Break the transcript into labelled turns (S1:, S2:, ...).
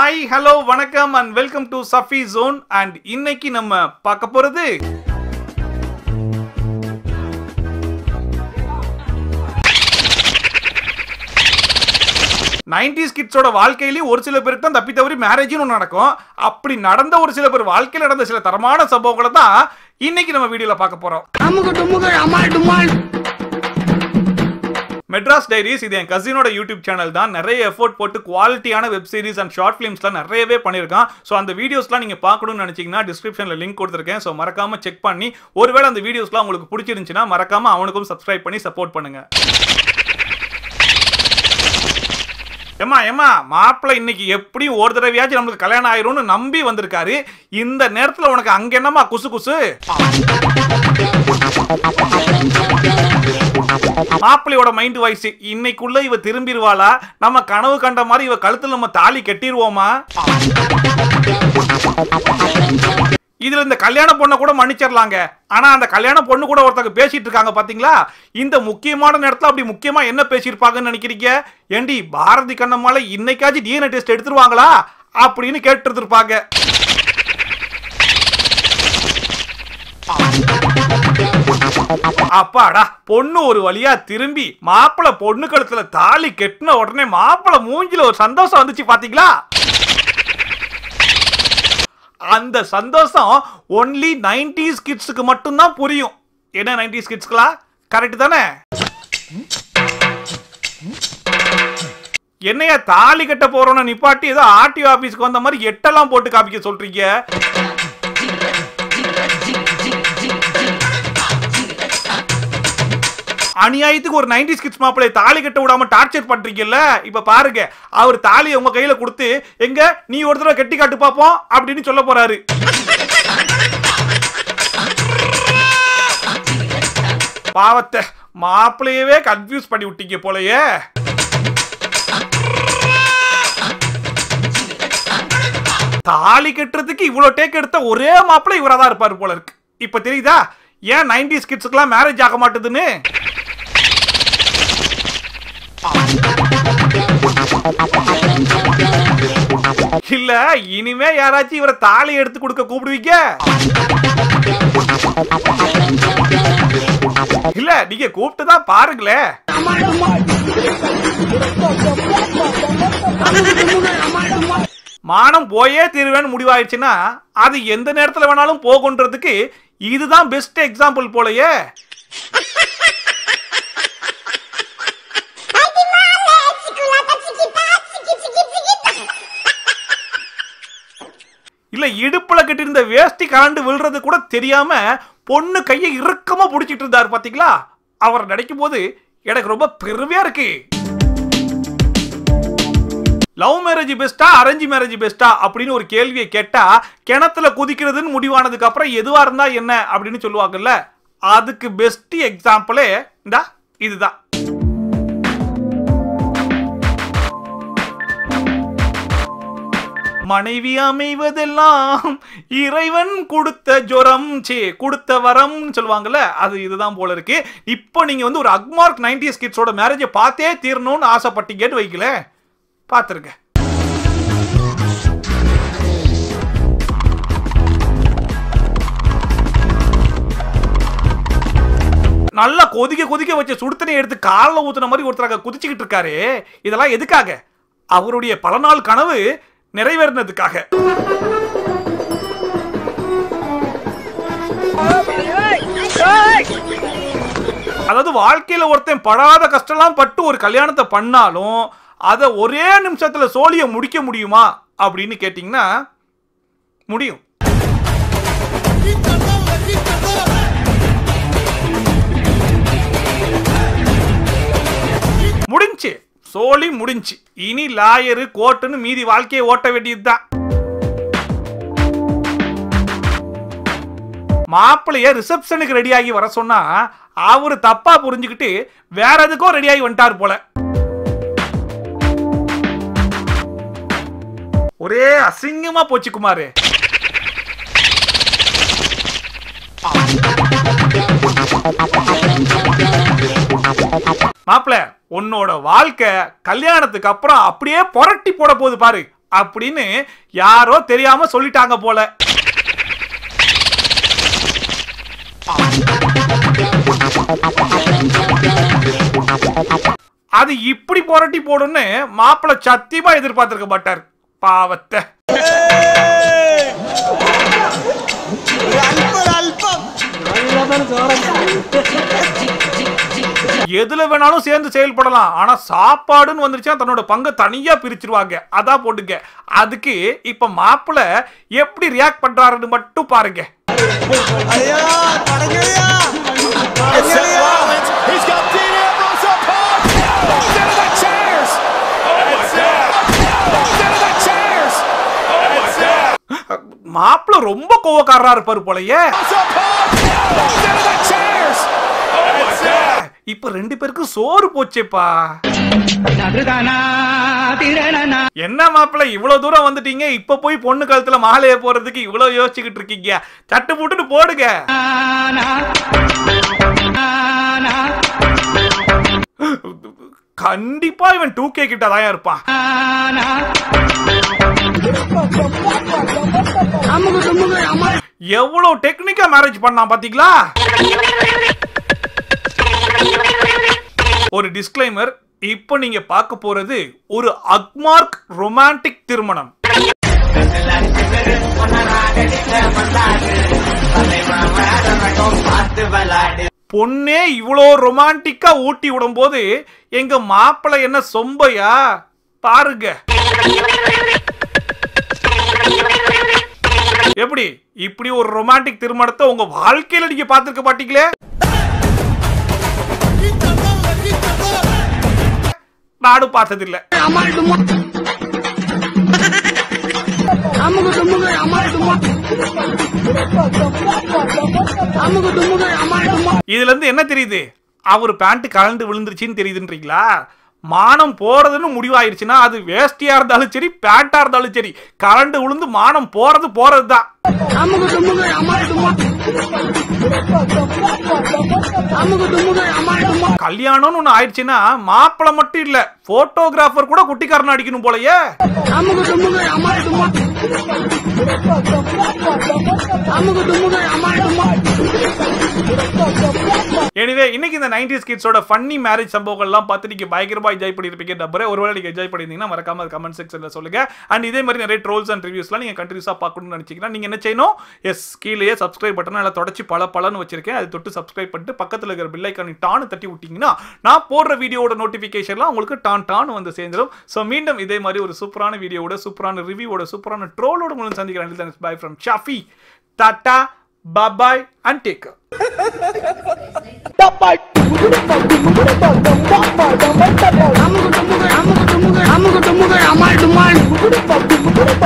S1: Hi hello வணக்கம் and welcome to Shafi zone and இன்னைக்கு நம்ம பார்க்க போறது நைன்டிஸ் கிட்ஸோட வாழ்க்கையிலேயும் ஒரு சில பேருக்கு தான் தப்பி தவறி மேரேஜ்னு ஒன்று நடக்கும் அப்படி நடந்த ஒரு சில பேர் வாழ்க்கையில் நடந்த சில தரமான சம்பவங்களை தான் இன்னைக்கு நம்ம வீடியோல பார்க்க போறோம்
S2: அமுகு டுமுகு அமால் டுமால்
S1: மெட்ராஸ் டைரிஸ் இது என் கசினோட யூடியூப் சேனல் தான் நிறைய எஃபோர்ட் போட்டு குவாலிட்டியான வெப் சீரிஸ் அண்ட் ஷார்ட் ஃபிலிம்ஸ்லாம் நிறையவே பண்ணியிருக்கான் ஸோ அந்த வீடியோஸ்லாம் நீங்கள் பார்க்கணும்னு நினச்சிங்கன்னா டிஸ்கிரிப்ஷனில் லிங்க் கொடுத்துருக்கேன் ஸோ மறக்காம செக் பண்ணி ஒருவேளை அந்த வீடியோஸ்லாம் உங்களுக்கு பிடிச்சிருந்துச்சுன்னா மறக்காம அவனுக்கும் சப்ஸ்கிரைப் பண்ணி சப்போர்ட் பண்ணுங்க ஏமா ஏமா மாப்பிள்ளை இன்னைக்கு எப்படியும் ஒரு தடவையாச்சும் நம்மளுக்கு கல்யாணம் ஆயிரும்னு நம்பி வந்திருக்காரு இந்த நேரத்தில் உனக்கு அங்க என்னமா குசு குசு மாப்பிள்ளையோட மைண்ட் வாய்ஸ் இன்னைக்குள்ள இவ திரும்பிடுவாளா நம்ம கனவு கண்ட மாதிரி இவ கழுத்துல நம்ம தாலி கட்டிடுவோமா இதுல இந்த கல்யாண பொண்ணை கூட மன்னிச்சிடலாங்க ஆனா அந்த கல்யாண பொண்ணு கூட ஒருத்தங்க பேசிட்டு இருக்காங்க பாத்தீங்களா இந்த முக்கியமான நேரத்துல அப்படி முக்கியமா என்ன பேசியிருப்பாங்கன்னு நினைக்கிறீங்க ஏண்டி பாரதி கண்ணம்மால இன்னைக்காச்சும் டிஎன்ஏ டெஸ்ட் எடுத்துருவாங்களா அப்படின்னு கேட்டு இருப்பாங்க அப்பாடா பொண்ணு ஒரு வழியா திரும்பி மாப்பிள பொண்ணு கழுத்துல தாலி கெட்டின உடனே மாப்பிள மூஞ்சில ஒரு சந்தோஷம் வந்துச்சு பாத்தீங்களா அந்த சந்தோஷம் ஒன்லி நைன்டிஸ் கிட்ஸுக்கு மட்டும்தான் புரியும் என்ன நைன்டிஸ் கிட்ஸ்களா கரெக்ட் தானே என்னையா தாலி கட்ட போறோம்னு நிப்பாட்டி ஏதோ ஆர்டிஓ ஆபீஸ்க்கு வந்த மாதிரி எட்டெல்லாம் போட்டு காப்பிக்க சொல்றீங்க அநியாயத்துக்கு ஒரு நைன்டி கிட்ஸ் மாப்பிளை தாலி கட்ட விடாம டார்ச்சர் பண்றீங்கல்ல இப்ப பாருங்க அவர் தாலியை உங்க கையில கொடுத்து எங்க நீ ஒரு தடவை கட்டி காட்டு பாப்போம் அப்படின்னு சொல்ல போறாரு பாவத்தை மாப்பிளையவே கன்ஃபியூஸ் பண்ணி விட்டீங்க போலயே தாலி கட்டுறதுக்கு இவ்வளவு டேக் எடுத்த ஒரே மாப்பிள்ளை இவரா தான் இருப்பாரு போல இருக்கு இப்ப தெரியுதா ஏன் நைன்டிஸ் கிட்ஸுக்குலாம் மேரேஜ் ஆக மாட்டுதுன்னு இல்ல இனிமே யாராச்சும் இவரை தாலி எடுத்து கொடுக்க கூப்பிடுவீங்க இல்ல நீங்க கூப்பிட்டு தான் பாருங்களேன்
S2: அமால் டுமால் அமுகு டுமுகு அமால் டுமால்
S1: மானம் போயே தீருவேன்னு முடிவாயிடுச்சுன்னா அது எந்த நேரத்துல வேணாலும் போகுன்றதுக்கு இதுதான் பெஸ்ட் எக்ஸாம்பிள் போலயே இல்ல இடுப்புல கட்டியிருந்த வேஷ்டி கலண்டு விழுறது கூட தெரியாம பொண்ணு கையை இறுக்கமா பிடிச்சிட்டு இருந்தாரு பாத்தீங்களா அவர் நினைக்கும் போது எனக்கு ரொம்ப பெருமையா இருக்கு லவ் மேரேஜ் பெஸ்டா அரேஞ்ச் மேரேஜ் பெஸ்டா அப்படின்னு ஒரு கேள்வியை கேட்டா கிணத்துல குதிக்கிறதுன்னு முடிவானதுக்கு அப்புறம் எதுவா இருந்தா என்ன அப்படின்னு சொல்லுவாங்கல்ல அதுக்கு பெஸ்ட் எக்ஸாம்பிளே இந்தா இதுதான் மனைவி அமைவதெல்லாம் இறைவன் கொடுத்த ஜொரம் சே கொடுத்த வரம் சொல்லுவாங்கல்ல அது இதுதான் போல இருக்கு இப்போ நீங்க வந்து ஒரு அக்மார்க் நைன்டிஸ் கிட்ஸோட மேரேஜை பார்த்தே தீரணும்னு ஆசைப்பட்டீங்கன்னு வைக்கல பார்த்துருங்க நல்லா கொதிக்க கொதிக்க வச்ச சுடுத்தனை எடுத்து காலில் ஊத்துன மாதிரி ஒருத்தராக குதிச்சுக்கிட்டு இருக்காரு இதெல்லாம் எதுக்காக அவருடைய பல நாள் கனவு நிறைவேறினதுக்காக அதாவது வாழ்க்கையில ஒருத்தன் படாத கஷ்டம்லாம் பட்டு ஒரு கல்யாணத்தை பண்ணாலும் அதை ஒரே நிமிஷத்துல சோழிய முடிக்க முடியுமா அப்படின்னு கேட்டிங்கன்னா முடியும் முடிஞ்சு சோழி முடிஞ்சு இனி லாயரு கோர்ட்டுன்னு மீதி வாழ்க்கையை ஓட்ட வேண்டியதுதான் மாப்பிள்ளைய ரிசப்ஷனுக்கு ரெடியாகி வர சொன்னா அவரு தப்பா புரிஞ்சுக்கிட்டு வேற எதுக்கோ ரெடியாகி வந்துட்டார் போல ஒரே அசிங்கமா போச்சு குமாரு மாப்பிள உன்னோட வாழ்க்கை கல்யாணத்துக்கு அப்புறம் அப்படியே புரட்டி போட போகுது பாரு அப்படின்னு யாரோ தெரியாம சொல்லிட்டாங்க போல அது இப்படி புரட்டி போடும்னு மாப்பிள்ளை சத்தியமா எதிர்பார்த்திருக்க மாட்டார் பாவத்தை எதுல வேணாலும் சேர்ந்து செயல்படலாம் ஆனா சாப்பாடுன்னு வந்துருச்சுன்னா தன்னோட பங்கை தனியா பிரிச்சிருவாங்க அதான் போட்டுங்க அதுக்கு இப்ப மாப்பிள்ளை எப்படி ரியாக்ட் பண்றாருன்னு மட்டும் பாருங்க
S3: He's got Dean Ambrose up high. Falls into the chairs. Falls into the chairs.
S1: மாப்பிள்ளை ரொம்ப கோவக்காரரா இருப்பாரு போலயே
S3: Falls up high. Falls into the chairs.
S1: இப்ப ரெண்டு பேருக்கும் சோறு போச்சேப்பா என்ன மாப்பிள்ளை இவ்வளவு தூரம் வந்துட்டீங்க இப்ப போய் பொண்ணு கழுத்துல மாலையை போறதுக்கு இவ்வளவு யோசிச்சுக்கிட்டு இருக்கீங்க சட்டு போட்டுட்டு போடுங்க கண்டிப்பா இவன் டூ கே கிட்ட தான் இருப்பான்
S2: அமுகு டுமுகு அமால்
S1: எவ்வளவு டெக்னிக்கா மேரேஜ் பண்ணான் பாத்தீங்களா ஒரு டிஸ்க்ளைமர் இப்போ நீங்க பார்க்க போறது ஒரு அக்மார்க் ரொமான்டிக் திருமணம் பொண்ணே இவ்வளோ ரொமான்டிக்கா ஊட்டி விடும்போது எங்க மாப்பிள்ளை என்ன சொம்பையா பாருங்க எப்படி இப்படி ஒரு ரொமான்டிக் திருமணத்தை உங்க வாழ்க்கையில நீங்க பார்த்திருக்க மாட்டீங்களே நானும் பார்த்ததில்ல
S2: அமால் டுமா அமுகு டுமுகு அமால் டுமா அமுகு டுமுகு அமால் டுமா
S1: இதுல இருந்து என்ன தெரியுது அவர் பேண்ட் கலண்டு விழுந்துருச்சுன்னு தெரியுதுன்றீங்களா மானம் போறதுன்னு முடிவாயிருச்சுன்னா அது வேஷ்டியா இருந்தாலும் சரி பேண்டா இருந்தாலும் சரி கரண்டு விழுந்து மானம் போறது போறது தான்
S2: அமுகு டுமுகு அமால் டுமா அமுகு டுமுகு அமால் டுமா
S1: கல்யாணம்னு ஒண்ணு ஆயிடுச்சுன்னா மாப்பிள்ளை மட்டும் இல்ல போட்டோகிராஃபர் கூட குட்டிக்காரன் அடிக்கணும் போலயே
S2: அமுகு டுமுகு அமால் டுமா அமுகு டுமுகு அமால் டுமா
S1: எனிவே இன்னைக்கு இந்த நைன்டிஸ் கிட்ஸோட ஃபன்னி மேரேஜ் சம்பவங்கள்லாம் பார்த்து நீங்க பயங்கரமா என்ஜாய் பண்ணிருப்பீங்க நம்புறேன் ஒருவேளை நீங்க என்ஜாய் பண்ணிருந்தீங்கன்னா மறக்காம கமெண்ட் செக்ஷன்ல சொல்லுங்க அண்ட் இதே மாதிரி நிறைய ட்ரோல்ஸ் அண்ட் ரிவ்யூஸ்லாம் நீங்க கண்டினியூஸா பார்க்கணும்னு நினைச்சீங்கன்னா நீங்க என்ன செய்யணும் எஸ் கீழேயே சப்ஸ்கிரைப் பட்டன் நல்லா தொடச்சி பல பலன்னு வச்சிருக்கேன் அது தொட்டு சப்ஸ்கிரைப் பண்ணிட்டு பக்கத்துல இருக்கிற பில் ஐக்கானி டான்னு தட்டி விட்டீங்கன்னா நான் போடுற வீடியோட நோட்டிஃபிகேஷன்லாம் உங்களுக்கு டான் டான் வந்து சேர்ந்துடும் ஸோ மீண்டும் இதே மாதிரி ஒரு சூப்பரான வீடியோவோட சூப்பரான ரிவ்யூவோட சூப்பரான ட்ரோலோட உங்களுக்கு சந்திக்கிறேன் bye from Shafi tata bye bye and take
S2: அமுகு டுமுகு அமுகு டுமுகு அமுகு டுமுகு அமால் டுமால்